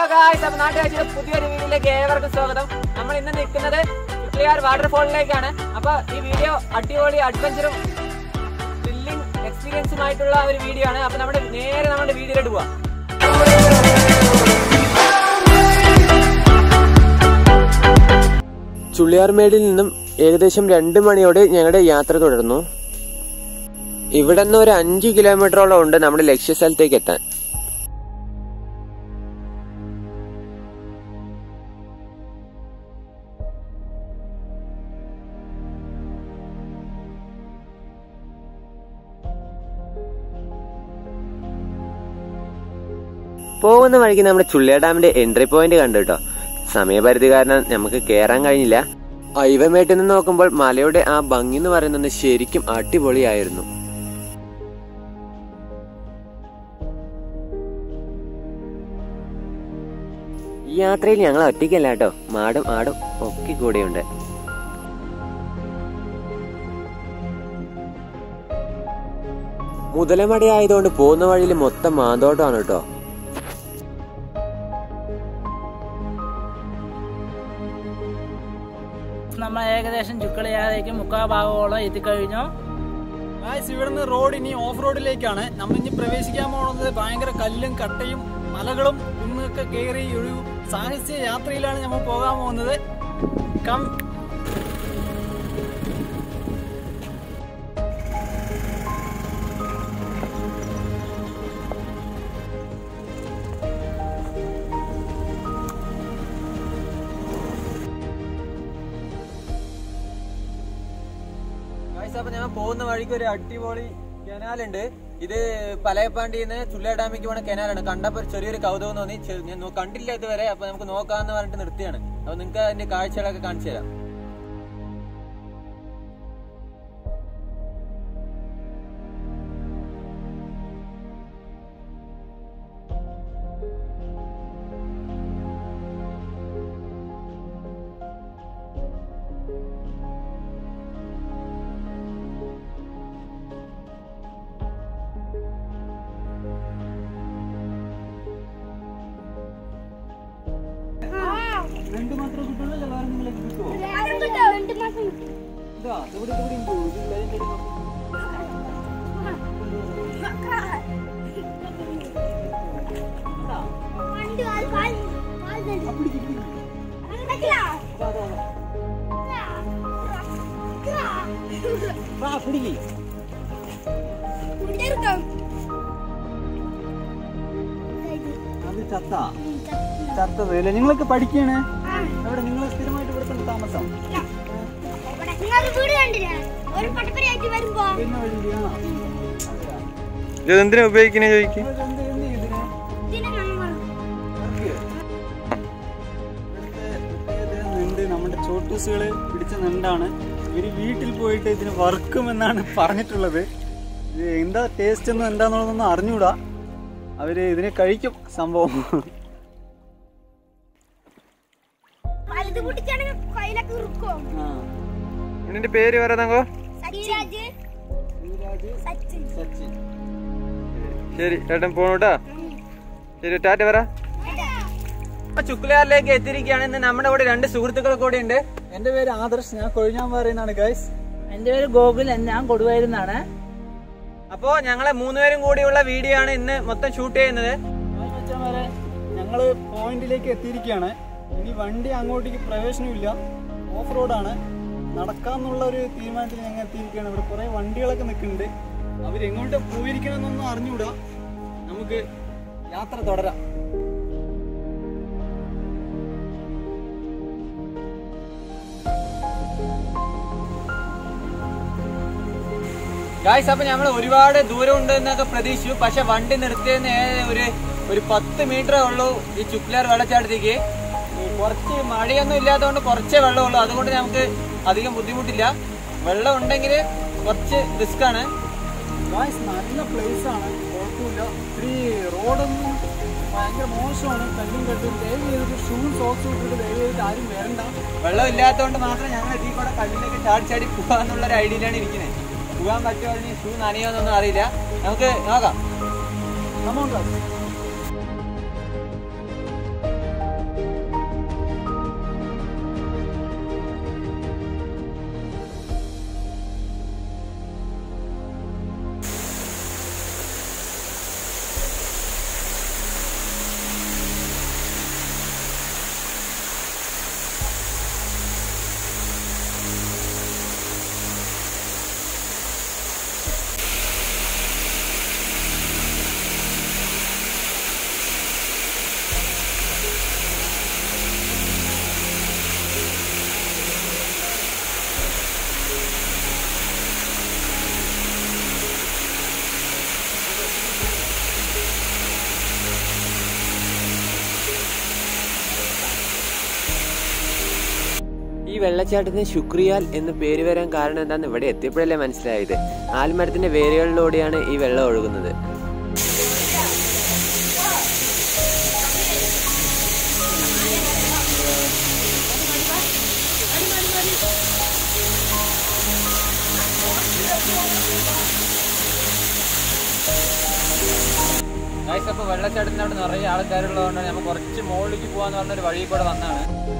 Guys അപ്പൊ നാട്ടുകാഴ്ചയുടെ പുതിയൊരു വീഡിയോയിലേക്ക് ഏവർക്കും സ്വാഗതം നമ്മൾ ഇന്ന് നിൽക്കുന്നത് ചുക്ലിയാർ വാട്ടർഫോളിലേക്കാണ് അപ്പൊ ഈ വീഡിയോ അടിപൊളി അഡ്വഞ്ചറും ത്രില്ലിംഗ് എക്സ്പീരിയൻസുമായിട്ടുള്ള ഒരു വീഡിയോ ആണ് അപ്പൊ നമ്മുടെ നേരെ നമ്മുടെ വീഡിയോയിലോട്ട് പോവാം ചുള്ളിയാർമേടിൽ നിന്നും ഏകദേശം രണ്ട് മണിയോടെ ഞങ്ങളുടെ യാത്ര തുടർന്നു ഇവിടെ നിന്ന് ഒരു അഞ്ച് കിലോമീറ്ററോളം ഉണ്ട് നമ്മുടെ ലക്ഷ്യസ്ഥലത്തേക്ക് എത്താൻ പോകുന്ന വഴിക്ക് നമ്മുടെ ചുള്ളിയ ഡാമിന്റെ എൻട്രി പോയിന്റ് കണ്ടു കേട്ടോ സമയപരിധി കാരണം നമുക്ക് കയറാൻ കഴിഞ്ഞില്ല ഐവമേട്ടിൽ നിന്ന് നോക്കുമ്പോൾ മലയുടെ ആ ഭംഗി എന്ന് പറയുന്നത് ശരിക്കും അടിപൊളിയായിരുന്നു ഈ യാത്രയിൽ ഞങ്ങൾ ഒറ്റയ്ക്കല്ല കേട്ടോ മാടും ആടും ഒക്കെ കൂടെയുണ്ട് മുതലമടി ആയതുകൊണ്ട് പോകുന്ന വഴിയിൽ മൊത്തം മാന്തോട്ടമാണ് കേട്ടോ നമ്മൾ ഏകദേശം ചുക്കളിയാറേക്ക് മുക്കാ ഭാഗത്തോളം എത്തിക്കഴിഞ്ഞു ഗായ്സ് ഇവിടുന്ന് റോഡ് ഇനി ഓഫ് റോഡിലേക്കാണ് നമ്മൾ ഇനി പ്രവേശിക്കാൻ പോകുന്നത് ഭയങ്കര കല്ലും കട്ടയും മലകളും കുന്നൊക്കെ കയറി ഒരു സാഹസ്യ യാത്രയിലാണ് നമ്മൾ പോകാൻ പോകുന്നത് കം ഗായ്സ് അപ്പൊ ഞാൻ പോകുന്ന വഴിക്ക് ഒരു അടിപൊളി കനാലുണ്ട് ഇത് പലയപ്പാണ്ടിന്ന് ചുള്ളിയ ഡാമിക്ക് പോണ കനാലാണ് കണ്ടപ്പോ ഒരു ചെറിയൊരു കൗതുകം തോന്നി ചെ- ഞാൻ നോ- കണ്ടില്ല ഇതുവരെ അപ്പൊ നമുക്ക് നോക്കാന്ന് പറഞ്ഞിട്ട് നിർത്തിയാണ് അപ്പൊ നിങ്ങൾക്ക് അതിന്റെ കാഴ്ചകളൊക്കെ കാണിച്ചു തരാം രണ്ട് മാത്രം കിട്ടുള്ളൂ വേറെ നിങ്ങളേക്ക് കിട്ടുമോ രണ്ട് മാസം ഇതാ ഇവിടെ ഇവിടെ ഉണ്ട് ഇത് ലൈനിൽ ഇടുന്നു. പണ്ട് കാൽ കാൽ കാൽ തന്നു. അങ്ങനെയൊക്കെയാ? ഇതാ, ഇതാ, ഇതാ. വാ, പിടിക്ക്. കുടിയെടുക്കാം. അത് ചത്ത ചത്തതല്ലേ നിങ്ങളൊക്കെ പഠിക്കാണ് അവിടെ നിങ്ങൾ സ്ഥിരമായിട്ട് ഇവിടെ തന്നെ താമസം ഇവിടെ നിങ്ങള് വീട് കണ്ടില്ലേ ഒരു പട്ടപ്പരയായിട്ട് വരുമ്പോ പിന്നെ വഴിയാ ഇത് എന്തിനാ ഉപയോഗിക്കണേ ചോദിക്കും എന്ത് എന്ത് ഇതിന് ഇതിന് നമ്മൾ നെണ്ട് നമ്മുടെ ചോട്ടൂസുകള് പിടിച്ച നെണ്ടാണ് ഇവര് വീട്ടിൽ പോയിട്ട് ഇതിന് വറുക്കുമെന്നാണ് പറഞ്ഞിട്ടുള്ളത് ഇത് എന്താ ടേസ്റ്റ് ഒന്നും എന്താന്നുള്ളതൊന്നും അറിഞ്ഞൂടാ അവര് ഇതിനെ കഴിക്കും സംഭവം വലുത് പൊട്ടിച്ചാണെങ്കിൽ കയ്യിലൊക്കെ ഉറുക്കും ആ. ഇതിന്റെ പേര് പറയുന്നോ സച്ചിരാജ് സച്ചിൻ സച്ചിൻ. ശരി ചേട്ടൻ പോണൂട്ടാ ശരി ടാറ്റ പറ അപ്പൊ ചുക്ലിയാറിലേക്ക് എത്തിയിരിക്കുകയാണ് ഇന്ന് നമ്മുടെ കൂടെ രണ്ട് സുഹൃത്തുക്കൾ കൂടെ ഉണ്ട് എന്റെ പേര് ആദർശ് ഞാൻ കൊഴിഞ്ഞാൻ പറയുന്നതാണ് ഗൈസ് എൻ്റെ പേര് ഗോകുൽ ഞാൻ കൊടുവായിരുന്നാണ് അപ്പോ ഞങ്ങളെ മൂന്നുപേരും കൂടിയുള്ള വീഡിയോ ആണ് ഇന്ന് മൊത്തം ഷൂട്ട് ചെയ്യുന്നത് വരെ ഞങ്ങള് പോയിന്റിലേക്ക് എത്തിയിരിക്കുകയാണ് ഇനി വണ്ടി അങ്ങോട്ടേക്ക് പ്രവേശനമില്ല ഓഫ് റോഡാണ് നടക്കാന്നുള്ള ഒരു തീരുമാനത്തിൽ ഞങ്ങൾ എത്തിയിരിക്കുകയാണ് ഇവിടെ കുറെ വണ്ടികളൊക്കെ നിൽക്കുന്നുണ്ട് അവരെങ്ങോട്ട് പോയിരിക്കണമെന്നൊന്നും അറിഞ്ഞൂടാ നമുക്ക് യാത്ര തുടരാം ഗായ്സ് അപ്പൊ നമ്മൾ ഒരുപാട് ദൂരം ഉണ്ട് എന്നൊക്കെ പ്രതീക്ഷിച്ചു പക്ഷെ വണ്ടി നിർത്തിയതിന് ഏ- ഒരു ഒരു പത്ത് മീറ്ററേ ഉള്ളൂ ഈ ചുക്ലാർ വെള്ളച്ചാട്ടത്തേക്ക് ഈ കുറച്ച് മഴയൊന്നും ഇല്ലാത്തതുകൊണ്ട് കുറച്ചേ വെള്ളമുള്ളൂ അതുകൊണ്ട് നമുക്ക് അധികം ബുദ്ധിമുട്ടില്ല വെള്ളം ഉണ്ടെങ്കിൽ കുറച്ച് റിസ്ക് ആണ് ഗായ്സ് നല്ല പ്ലേസ് ആണ് കുഴപ്പമില്ല ഈ റോഡൊന്നും ഭയങ്കര മോശമാണ് കല്ലും കെട്ടും ദയവ് ചെയ്തിട്ട് ഷൂ സോക്സ് ഇട്ടിട്ട് ദയവ് ചെയ്തിട്ട് ആരും വരണ്ട വെള്ളം ഇല്ലാത്തതുകൊണ്ട് മാത്രം ഞങ്ങൾ ഇതിൽ കൂടെ കല്ലിലേക്ക് ചാടി ചാടി പോകാന്നുള്ള ഒരു ഐഡിയയിലാണ് ഇരിക്കുന്നത് പോകാൻ പറ്റുമോ അല്ലെങ്കിൽ ഷൂ നനയോന്നൊന്നും അറിയില്ല നമുക്ക് നോക്കാം Come on, guys. ഈ വെള്ളച്ചാട്ടത്തിന് ശുക്രിയാൽ എന്ന് പേര് വരാൻ കാരണം എന്താണെന്ന് ഇവിടെ എത്തിയപ്പോഴല്ലേ മനസ്സിലായത് ആൽമരത്തിന്റെ വേരുകളിലൂടെയാണ് ഈ വെള്ളം ഒഴുകുന്നത് ഗൈസ് അപ്പോൾ വെള്ളച്ചാട്ടത്തിൻ്റെ അവിടെ നിറയെ ആൾക്കാരുള്ളതുകൊണ്ട് നമ്മൾ കുറച്ച് മുകളിലേക്ക് പോകാന്ന് പറഞ്ഞൊരു വഴി കൂടെ വന്നാണ്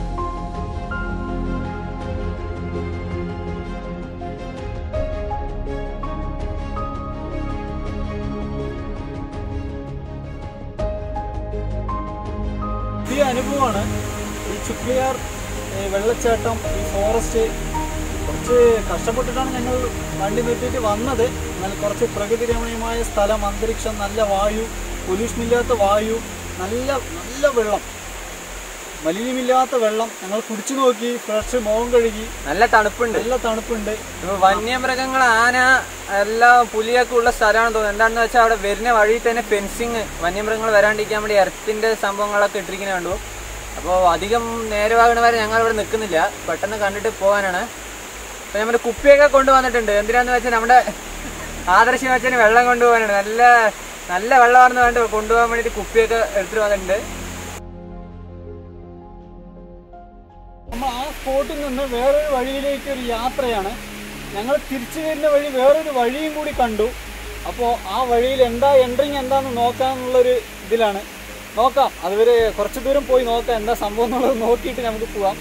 പുതിയ അനുഭവമാണ് ഈ ചുക്ലിയാർ ഏ, വെള്ളച്ചാട്ടം ഈ ഫോറസ്റ്റ് കുറച്ച് കഷ്ടപ്പെട്ടിട്ടാണ് ഞങ്ങൾ വണ്ടി നിർത്തിയിട്ട് വന്നത് എന്നാൽ കുറച്ച് പ്രകൃതി രമണീയമായ സ്ഥലം അന്തരീക്ഷം നല്ല വായു പൊല്യൂഷൻ ഇല്ലാത്ത വായു നല്ല നല്ല വെള്ളം മലിനമില്ലാത്ത വെള്ളം ഞങ്ങൾ കുടിച്ചു നോക്കി ഫ്രഷ് മുഖം കഴുകി നല്ല തണുപ്പുണ്ട് നല്ല തണുപ്പുണ്ട് ഇപ്പൊ വന്യമൃഗങ്ങൾ ആന എല്ലാം പുലിയൊക്കെ ഉള്ള സ്ഥലമാണെന്ന് തോന്നുന്നു എന്താണെന്ന് വെച്ചാൽ അവിടെ വരുന്ന വഴിയിൽ തന്നെ ഫെൻസിങ് വന്യമൃഗങ്ങൾ വരാണ്ടിരിക്കാൻ വേണ്ടി എർത്തിന്റെ സംഭവങ്ങളൊക്കെ ഇട്ടിരിക്കുന്ന കണ്ടു അപ്പോൾ അധികം നേരമാകണ വരെ ഞങ്ങൾ ഇവിടെ നിൽക്കുന്നില്ല പെട്ടെന്ന് കണ്ടിട്ട് പോകാനാണ് അപ്പൊ നമ്മുടെ കുപ്പിയൊക്കെ കൊണ്ടുവന്നിട്ടുണ്ട് എന്തിനാന്ന് വെച്ചാൽ നമ്മുടെ ആദർശ വെച്ചാൽ വെള്ളം കൊണ്ടുപോകാനാണ് നല്ല നല്ല വെള്ളമാണെന്ന് വേണ്ടി കൊണ്ടുപോകാൻ വേണ്ടിയിട്ട് കുപ്പിയൊക്കെ എടുത്തിട്ട് വന്നിട്ടുണ്ട് നമ്മൾ ആ സ്പോട്ടിൽ നിന്ന് വേറൊരു വഴിയിലേക്ക് ഒരു യാത്രയാണ് ഞങ്ങൾ തിരിച്ചു വരുന്ന വഴി വേറൊരു വഴിയും കൂടി കണ്ടു അപ്പോൾ ആ വഴിയിൽ എന്താ എൻട്രിങ് എന്താന്ന് നോക്കാന്നുള്ളൊരു ഇതിലാണ് നോക്കാം അതുവരെ കുറച്ച് ദൂരം പോയി നോക്കാം എന്താ സംഭവം എന്നുള്ളത് നോക്കിയിട്ട് നമുക്ക് പോവാം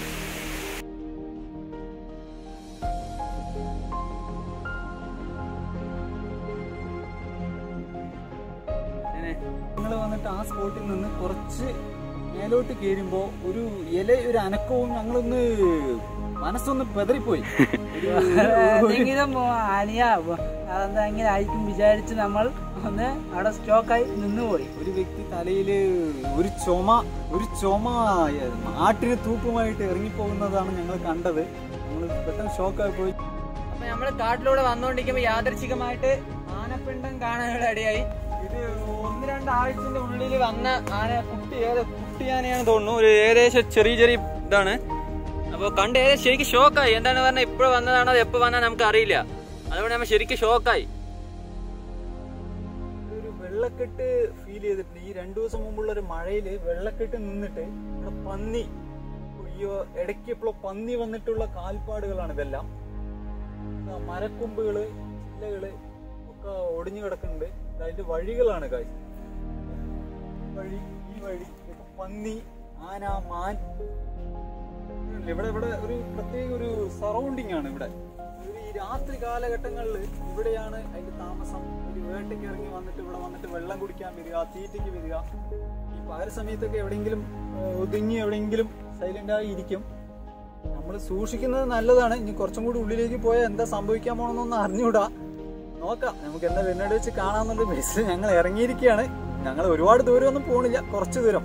ഞങ്ങൾ വന്നിട്ട് ആ സ്പോട്ടിൽ നിന്ന് കുറച്ച് മേലോട്ട് കയറുമ്പോൾ ഒരു ഇല ഒരു അനക്കവും ഞങ്ങളൊന്ന് മനസ്സൊന്ന് പെതറിപ്പോയി ഒരു- ഒരു- എന്തെങ്കിലും അനിയ അതെന്താ ഇങ്ങനെ ആയിരിക്കും വിചാരിച്ച് നമ്മൾ ഒന്ന് അവിടെ സ്റ്റോക്കായി നിന്നുപോയി ഒരു വ്യക്തി തലയില് ഒരു ചുമ ഒരു ചുമ ആട്ടിന് തൂപ്പുമായിട്ട് ഇറങ്ങിപ്പോകുന്നതാണ് ഞങ്ങൾ കണ്ടത് ഞങ്ങൾ പെട്ടെന്ന് ഷോക്കായി പോയി അപ്പൊ നമ്മള് കാട്ടിലൂടെ വന്നുകൊണ്ടിരിക്കുമ്പോ യാദർച്ഛികമായിട്ട് ആനപ്പിണ്ടം കാണാനുള്ള ഇടയായി ഇത് ഒന്ന് രണ്ട് ആഴ്ചന്റെ ഉള്ളിൽ വന്ന ആന കുട്ടി ഏത് കുട്ടി ആനയാണെന്ന് തോന്നുന്നു ഒരു ഏകദേശം ചെറിയ ചെറിയ ഇതാണ് അപ്പൊ കണ്ട് ഏകദേശം ശരിക്കും ഷോക്കായി എന്താണ് പറഞ്ഞാൽ ഇപ്പോഴും വന്നതാണോ അത് എപ്പോ വന്നാൽ നമുക്ക് അറിയില്ല അതുകൊണ്ട് നമ്മൾ ശരിക്കും ഷോക്കായി ഒരു വെള്ളക്കെട്ട് ഫീൽ ചെയ്തിട്ടുണ്ട് ഈ രണ്ടു ദിവസം മുമ്പുള്ള ഒരു മഴയില് വെള്ളക്കെട്ട് നിന്നിട്ട് ഇവിടെ പന്നി അയ്യോ ഇടയ്ക്ക് ഇപ്പോൾ പന്നി വന്നിട്ടുള്ള കാൽപ്പാടുകളാണ് ഇതെല്ലാം ആ മരക്കൊമ്പുകള് ചില്ലകള് ഒക്കെ ഒടിഞ്ഞു കിടക്കുന്നുണ്ട് ഇത് അതിന്റെ വഴികളാണ് കാഴ്ച വഴി ഈ വഴി ഇപ്പൊ പന്നി ആന മാൻ ഇവിടെ ഇവിടെ ഒരു പ്രത്യേക ഒരു സറൗണ്ടിങ് ആണ് ഇവിടെ ഒരു ഈ രാത്രി കാലഘട്ടങ്ങളിൽ ഇവിടെയാണ് അതിന്റെ താമസം ഒരു വേട്ടയ്ക്ക് ഇറങ്ങി വന്നിട്ട് ഇവിടെ വന്നിട്ട് വെള്ളം കുടിക്കാൻ വരിക തീറ്റയ്ക്ക് വരിക ഈ പകൽ സമയത്തൊക്കെ എവിടെയെങ്കിലും ഏഹ്, ഒതുങ്ങി എവിടെയെങ്കിലും സൈലന്റ് ആയി ഇരിക്കും നമ്മൾ സൂക്ഷിക്കുന്നത് നല്ലതാണ് ഇനി കുറച്ചും കൂടി ഉള്ളിലേക്ക് പോയാൽ എന്താ സംഭവിക്കാൻ പോണെന്നൊന്നും അറിഞ്ഞൂടാ നോക്കാം നമുക്ക് എന്താ വരുന്നത് വെച്ച് കാണാന്നുള്ള ബേസിൽ ഞങ്ങൾ ഇറങ്ങിയിരിക്കുകയാണ് ഞങ്ങൾ ഒരുപാട് ദൂരം ഒന്നും പോണില്ല കുറച്ച് ദൂരം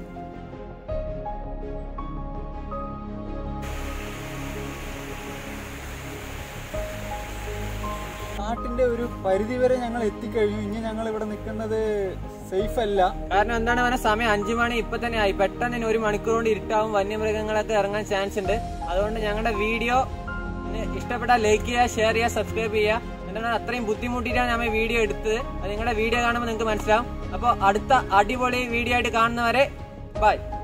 നാട്ടിന്റെ ഒരു പരിധി വരെ ഞങ്ങൾ എത്തിക്കഴിഞ്ഞു ഇനി ഞങ്ങൾ ഇവിടെ നിൽക്കുന്നത് സേഫ് അല്ല കാരണം എന്താണ് പറഞ്ഞ സമയം അഞ്ചു മണി ഇപ്പൊ തന്നെ ആയി പെട്ടെന്ന് തന്നെ ഒരു മണിക്കൂർ കൊണ്ട് ഇരുട്ടാവും വന്യമൃഗങ്ങളൊക്കെ ഇറങ്ങാൻ ചാൻസ് ഉണ്ട് അതുകൊണ്ട് ഞങ്ങളുടെ വീഡിയോ ഇഷ്ടപ്പെട്ടാൽ ലൈക്ക് ചെയ്യുക ഷെയർ ചെയ്യുക സബ്സ്ക്രൈബ് ചെയ്യുക എന്താണ് അത്രയും ബുദ്ധിമുട്ടിയിട്ടാണ് നമ്മൾ വീഡിയോ എടുത്തത് അത് നിങ്ങളുടെ വീഡിയോ കാണുമ്പോൾ നിങ്ങൾക്ക് മനസ്സിലാവും അപ്പോൾ അടുത്ത അടിപൊളി വീഡിയോ ആയിട്ട് കാണുന്നവരെ ബൈ